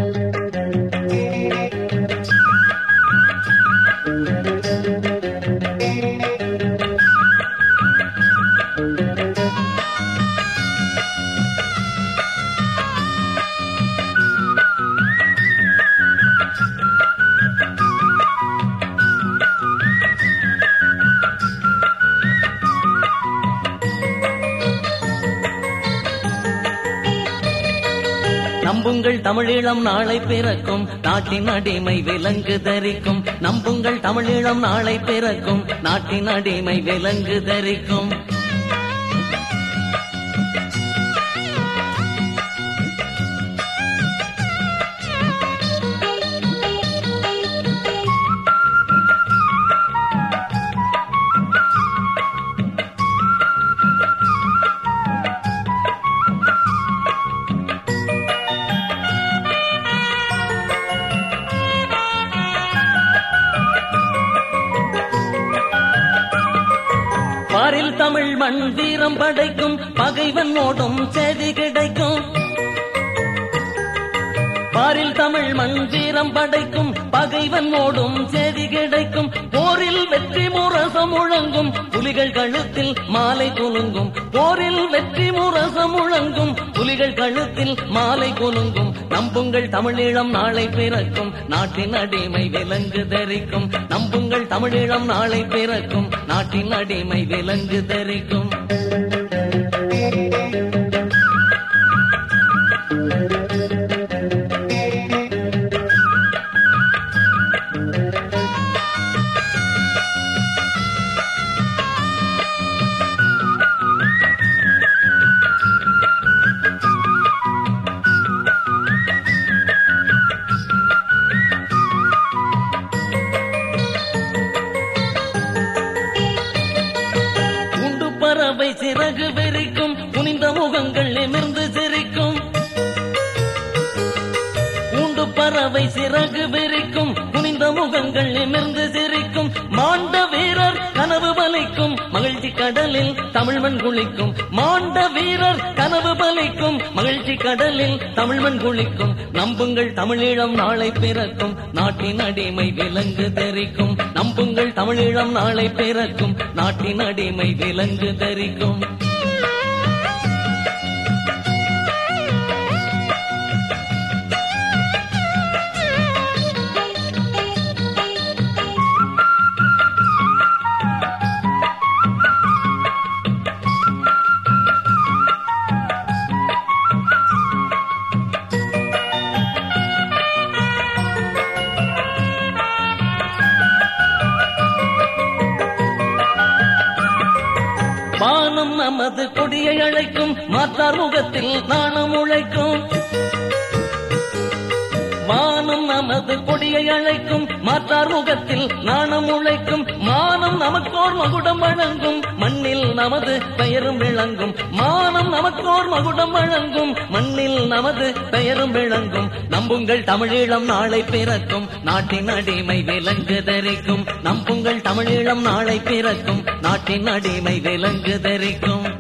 நம்புங்கள் தமிழீழம் நாளை பிறக்கும் நாட்டின் அடிமை விலங்கு தரிக்கும் நம்புங்கள் தமிழீழம் நாளை பிறக்கும் நாட்டின் அடிமை விலங்கு தரிக்கும் பாரில் தமிழ் மண் வீரம் படைக்கும் பகைவன் ஓடும் செய்தி கிடைக்கும் பாரில் தமிழ் மண் வீரம் படைக்கும் பகைவன் ஓடும் செய்தி கிடைக்கும் போரில் வெற்றி முரசம் முழங்கும் புலிகள் கழுத்தில் மாலை குலுங்கும் போரில் வெற்றி முரசம் முழங்கும் புலிகள் கழுத்தில் மாலை குலுங்கும் நம்புங்கள் தமிழீழம் நாளை பிறக்கும் நாட்டின் அடிமை விலங்கு தரிக்கும் நம்புங்கள் தமிழீழம் நாளை பிறக்கும் நாட்டின் அடிமை விலங்கு தரிக்கும் உண்டு பறவை சிறகு வெறிக்கும் குனிந்த முகங்கள் நிமிர்ந்து சிரிக்கும் உண்டு பறவை சிறகு வெறிக்கும் குனிந்த முகங்கள் நிமிர்ந்து சிரிக்கும் மாண்ட வீரர் கனவு பலிக்கும் மகிழ்ச்சி கடலில் தமிழ்மண் குளிக்கும் மாண்ட வீரர் கனவு பலிக்கும் மகிழ்ச்சி கடலில் தமிழ்மண் குளிக்கும் நம்புங்கள் தமிழீழம் நாளை பிறக்கும் நாட்டின் அடிமை விலங்கு தெரிக்கும் நம்புங்கள் தமிழீழம் நாளை பிறக்கும் நாட்டின் அடிமை விலங்கு தெரிக்கும் வானம் நமது கொடியை அழைக்கும் மாற்றார் முகத்தில் நாணம் உழைக்கும் வானம் நமது கொடியை அழைக்கும் மாற்றார் முகத்தில் நாணம் உழைக்கும் மானம் நமக்கோர் மகுடம் வழங்கும் மண்ணில் நமது பெயரும் விளங்கும் மானம் நமக்கோர் மகுடம் வழங்கும் மண்ணில் நமது பெயரும் விளங்கும் நம்புங்கள் தமிழீழம் நாளை பிறக்கும் நாட்டின் அடிமை விலங்கு தரிக்கும் நம்புங்கள் தமிழீழம் நாளை பிறக்கும் நாட்டின் அடிமை விலங்கு தரிக்கும்